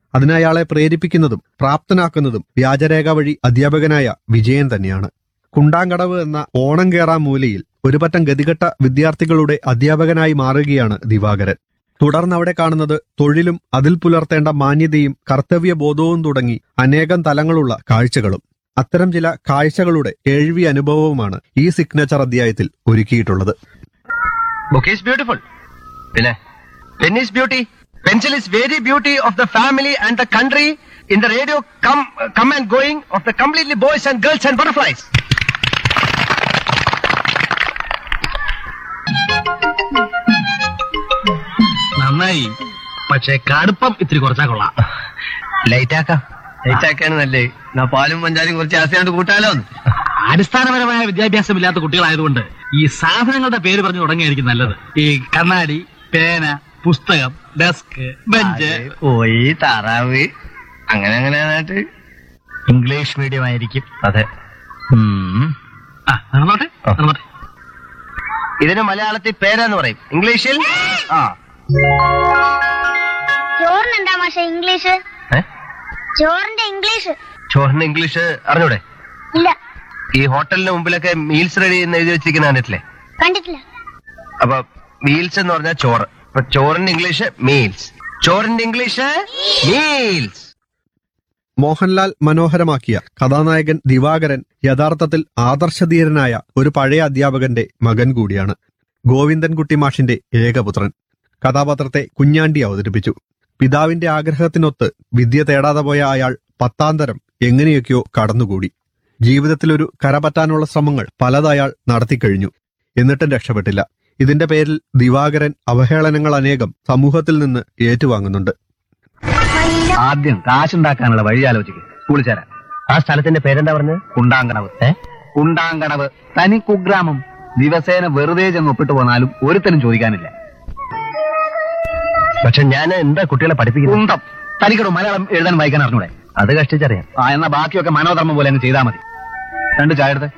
അതിന് അയാളെ പ്രേരിപ്പിക്കുന്നതും പ്രാപ്തനാക്കുന്നതും വ്യാജരേഖ വഴി അധ്യാപകനായ വിജയൻ തന്നെയാണ് കുണ്ടാങ്കടവ് എന്ന ഓണം കേറാ മൂലയിൽ ഒരു പറ്റം ഗതികെട്ട വിദ്യാർത്ഥികളുടെ അധ്യാപകനായി മാറുകയാണ് ദിവാകരൻ തുടർന്ന് അവിടെ കാണുന്നത് തൊഴിലും അതിൽ പുലർത്തേണ്ട മാന്യതയും കർത്തവ്യബോധവും തുടങ്ങി അനേകം തലങ്ങളുള്ള കാഴ്ചകളും അത്തരം ചില കാഴ്ചകളുടെ കേൾവി അനുഭവവുമാണ് ഈ സിഗ്നേച്ചർ അധ്യായത്തിൽ ഒരുക്കിയിട്ടുള്ളത് ബുക്ക് ഈസ് ബ്യൂട്ടിഫുൾ പിന്നെ pen is beauty pencil is very beauty of the family and the country in the radio come come and going of the completely boys and girls and butterflies നന്നായി പക്ഷേ കടുപ്പം ഇത്തിരി കുറച്ചാ കൊള്ളാം light ആക്കാം light ആക്കാണ് നല്ലേ എന്നാ പാലും പഞ്ചാരും കുറച്ച് ആസിയാണ്ട് കൂട്ടാലോ അടിസ്ഥാനപരമായ വിദ്യാഭ്യാസം ഇല്ലാത്ത കുട്ടികളായതുകൊണ്ട് ഈ സാധനങ്ങളുടെ പേര് പറഞ്ഞു തുടങ്ങിയായിരിക്കും നല്ലത് ഈ കണ്ണാടി പേന പുസ്തകം ഡെസ്ക് ബെഞ്ച് പോയി താറാവ് അങ്ങനെ അങ്ങനെ ആയിട്ട് ഇംഗ്ലീഷ് മീഡിയം ആയിരിക്കും അതെ ആ നടന്നോട്ടെ ആ. നടന്നോട്ടെ ഇതിന് മലയാളത്തിൽ പേരെന്ന് പറയും ഇംഗ്ലീഷിൽ ആ ചോറിന് എന്താ മാഷെ ഇംഗ്ലീഷ് ഏ? ചോറിന്റെ ഇംഗ്ലീഷ് ചോറിന് ഇംഗ്ലീഷ് അറിഞ്ഞൂടെ ഇല്ല ഈ ഹോട്ടലിന് മുമ്പിലൊക്കെ മീൽസ് റെഡി എന്ന് എഴുതി വെച്ചിരിക്കുന്ന കണ്ടിട്ടില്ലേ കണ്ടിട്ടില്ല അപ്പൊ മീൽസ് എന്ന് പറഞ്ഞാൽ ചോറ് അപ്പൊ ചോറിന്റെ ഇംഗ്ലീഷ് മീൽസ് ചോറിന്റെ ഇംഗ്ലീഷ് മീൽസ് മോഹൻലാൽ മനോഹരമാക്കിയ കഥാനായകൻ ദിവാകരൻ യഥാർത്ഥത്തിൽ ആദർശധീരനായ ഒരു പഴയ അധ്യാപകന്റെ മകൻ കൂടിയാണ് ഗോവിന്ദൻകുട്ടി മാഷിന്റെ ഏകപുത്രൻ കഥാപാത്രത്തെ കുഞ്ഞാണ്ടി അവതരിപ്പിച്ചു പിതാവിന്റെ ആഗ്രഹത്തിനൊത്ത് വിദ്യ തേടാതെ പോയ അയാൾ പത്താന്തരം എങ്ങനെയൊക്കെയോ കടന്നുകൂടി ജീവിതത്തിലൊരു കരപറ്റാനുള്ള ശ്രമങ്ങൾ പലത് അയാൾ നടത്തിക്കഴിഞ്ഞു എന്നിട്ടും രക്ഷപ്പെട്ടില്ല ഇതിന്റെ പേരിൽ ദിവാകരൻ അവഹേളനങ്ങൾ അനേകം സമൂഹത്തിൽ നിന്ന് ഏറ്റുവാങ്ങുന്നുണ്ട് ആദ്യം കാശുണ്ടാക്കാനുള്ള വഴി ആലോചിക്കും സ്കൂളിൽ ചേരാൻ ആ സ്ഥലത്തിന്റെ പേരെന്താ പറഞ്ഞത് കുണ്ടാങ്കണവ് ഏ കുണ്ടാങ്കണവ് തനി കുഗ്രാമം ദിവസേന വെറുതെ ചെന്ന് ഒപ്പിട്ട് പോന്നാലും ഒരുത്തനും ചോദിക്കാനില്ല പക്ഷെ ഞാൻ എന്താ കുട്ടികളെ പഠിപ്പിക്കുന്നത് കുന്തം തനിക്കടോ മലയാളം എഴുതാൻ വായിക്കാൻ അറിഞ്ഞൂടെ അത് കഷ്ടിച്ചറിയാം ആ എന്നാ ബാക്കിയൊക്കെ മനോധർമ്മം പോലെ അങ്ങ് ചെയ്താൽ മതി രണ്ട് ചായ എടുത്ത്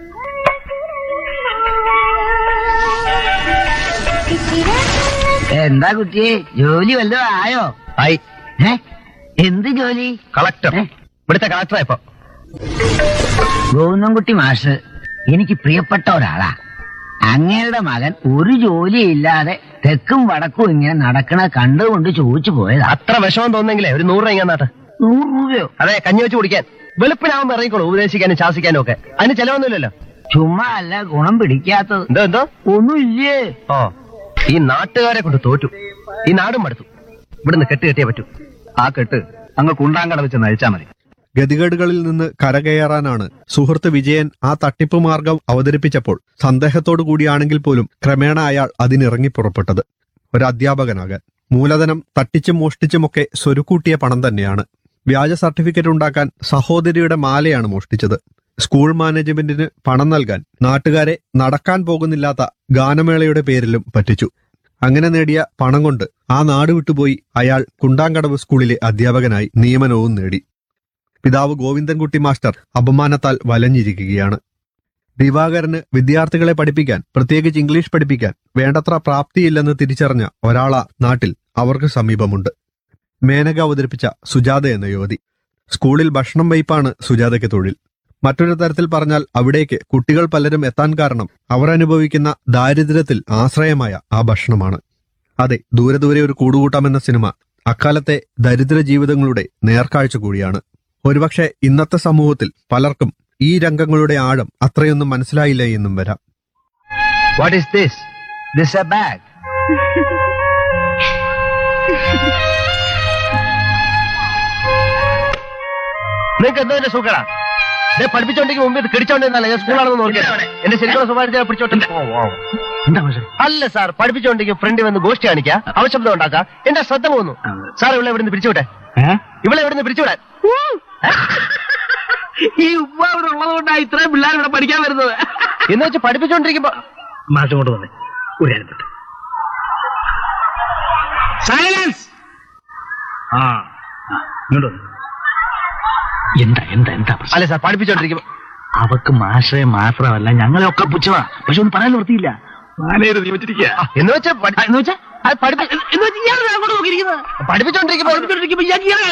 എന്താ കുട്ടിയെ ജോലി വല്ലതും ആയോ ആയി ഏ എന്ത് ജോലി കളക്ടർ ഏ? ഇവിടുത്തെ കളക്ടറാ ഇപ്പൊ ഗോവിന്ദൻകുട്ടി മാഷ് എനിക്ക് പ്രിയപ്പെട്ട ഒരാളാ അങ്ങയുടെ മകൻ ഒരു ജോലിയില്ലാതെ തെക്കും വടക്കും ഇങ്ങനെ നടക്കണ കണ്ടുകൊണ്ട് ചോദിച്ചു പോയതാ അത്ര വിഷമം തോന്നെങ്കിലേ ഒരു നൂറ് രൂപ നാട്ടെ നൂറ് രൂപയോ അതെ കഞ്ഞി വെച്ച് കുടിക്കാൻ വെളുപ്പിനാവുമ്പോ ഇറങ്ങിക്കോളൂ ഉപദേശിക്കാനും ശാസിക്കാനും ഒക്കെ അതിന് ചെലവൊന്നുമില്ലല്ലോ ചുമ്മാ അല്ല ഗുണം പിടിക്കാത്തത് എന്തോ എന്തോ ഒന്നുമില്ലേ ഓ ഈ നാട്ടുകാരെ കൊണ്ട് തോറ്റു ഈ നാടും മടുത്തു ഇവിടുന്ന് കെട്ട് കെട്ടിയേ പറ്റൂ ആ കെട്ട് അങ്ങ് കുണ്ടാങ്കടവ് ചെന്ന് അഴിച്ചാ മതി ഗതികേടുകളിൽ നിന്ന് കരകയറാനാണ് സുഹൃത്ത് വിജയൻ ആ തട്ടിപ്പ് മാർഗം അവതരിപ്പിച്ചപ്പോൾ സന്ദേഹത്തോടു കൂടിയാണെങ്കിൽ പോലും ക്രമേണ അയാൾ അതിനിറങ്ങി പുറപ്പെട്ടത് ഒരു അധ്യാപകനാകാൻ മൂലധനം തട്ടിച്ചും മോഷ്ടിച്ചുമൊക്കെ സ്വരുക്കൂട്ടിയ പണം തന്നെയാണ് വ്യാജ സർട്ടിഫിക്കറ്റ് ഉണ്ടാക്കാൻ സഹോദരിയുടെ മാലയാണ് മോഷ്ടിച്ചത് സ്കൂൾ മാനേജ്മെന്റിന് പണം നൽകാൻ നാട്ടുകാരെ നടക്കാൻ പോകുന്നില്ലാത്ത ഗാനമേളയുടെ പേരിലും പറ്റിച്ചു അങ്ങനെ നേടിയ പണം കൊണ്ട് ആ നാട് വിട്ടുപോയി അയാൾ കുണ്ടാങ്കടവ് സ്കൂളിലെ അധ്യാപകനായി നിയമനവും നേടി പിതാവ് ഗോവിന്ദൻകുട്ടി മാസ്റ്റർ അപമാനത്താൽ വലഞ്ഞിരിക്കുകയാണ് ദിവാകരന് വിദ്യാർത്ഥികളെ പഠിപ്പിക്കാൻ പ്രത്യേകിച്ച് ഇംഗ്ലീഷ് പഠിപ്പിക്കാൻ വേണ്ടത്ര പ്രാപ്തിയില്ലെന്ന് തിരിച്ചറിഞ്ഞ ഒരാളാ നാട്ടിൽ അവർക്ക് സമീപമുണ്ട് മേനക അവതരിപ്പിച്ച സുജാത എന്ന യുവതി സ്കൂളിൽ ഭക്ഷണം വയ്പാണ് സുജാതയ്ക്ക് തൊഴിൽ മറ്റൊരു തരത്തിൽ പറഞ്ഞാൽ അവിടേക്ക് കുട്ടികൾ പലരും എത്താൻ കാരണം അവർ അനുഭവിക്കുന്ന ദാരിദ്ര്യത്തിൽ ആശ്രയമായ ആ ഭക്ഷണമാണ് അതെ ദൂരെ ദൂരെ ഒരു കൂടുകൂട്ടാമെന്ന സിനിമ അക്കാലത്തെ ദരിദ്ര ജീവിതങ്ങളുടെ നേർക്കാഴ്ച കൂടിയാണ് ഒരുപക്ഷെ ഇന്നത്തെ സമൂഹത്തിൽ പലർക്കും ഈ രംഗങ്ങളുടെ ആഴം അത്രയൊന്നും മനസ്സിലായില്ല എന്നും വരാം what is this this a bag നിങ്ങൾക്ക് എന്തോ എന്റെ സുഖടാ ദേ പഠിപ്പിച്ചോണ്ടെങ്കിൽ മുമ്പ് ഇത് കിടിച്ചോണ്ടിരുന്നല്ല ഞാൻ സ്കൂളാണെന്ന് നോക്കിയത് എന്റെ ശരിക്കുള്ള സ്വഭാവത്തെ പിടിച്ചോട്ടെ എന്താ പക്ഷേ അല്ല സാർ പഠിപ്പിച്ചോണ്ടെങ്കിൽ ഫ്രണ്ട് വന്ന് ഗോഷ്ടി കാണിക്കുക അവശബ്ദം ഉണ്ടാക്കാം എന്റെ ശ്രദ്ധ പോകുന്നു സാർ ഇവിടെ ഇവിടുന്ന് പിരിച്ചുവിട്ടെ ഇവിടെ ഇവിടുന്ന് പിരിച്ചുവിടാൻ ഈ ഉപ്പ അവിടെ ഉള്ളതുകൊണ്ടാണ് ഇത്രയും പിള്ളേർ ഇവിടെ പഠിക്കാൻ വരുന്നത് എന്ന് വെച്ച് പഠിപ്പിച്ചോണ്ടിരിക്കുമ്പോ മാഷ് കൊണ്ട് വന്നേ ഒരു കാര്യപ്പെട്ട് സൈലൻസ് ആ ആ, ഇങ്ങോട്ട് വന്നേ. എന്താ എന്താ എന്താ പ്രശ്നം? അല്ല സാർ പഠിപ്പിച്ചോണ്ടിരിക്കുമ്പോ അവക്ക് മാഷെ മാത്രമല്ല ഞങ്ങളെ ഒക്കെ പുച്ഛവാ പക്ഷെ ഒന്നും പറയാൻ നിർത്തിയില്ല മാനേര് നിയമിച്ചിരിക്കുക എന്ന് വെച്ച് പഠി- എന്ന് വെച്ചാ അത് പഠിപ്പി- എന്ന് വെച്ചാൽ ഇയാൾ അങ്ങോട്ട് നോക്കിയിരിക്കുന്നത് പഠിപ്പിച്ചോണ്ടിരിക്കുമ്പോ പഠിപ്പിച്ചോണ്ടിരിക്കുമ്പോ ഇയാൾ ഇയാളെ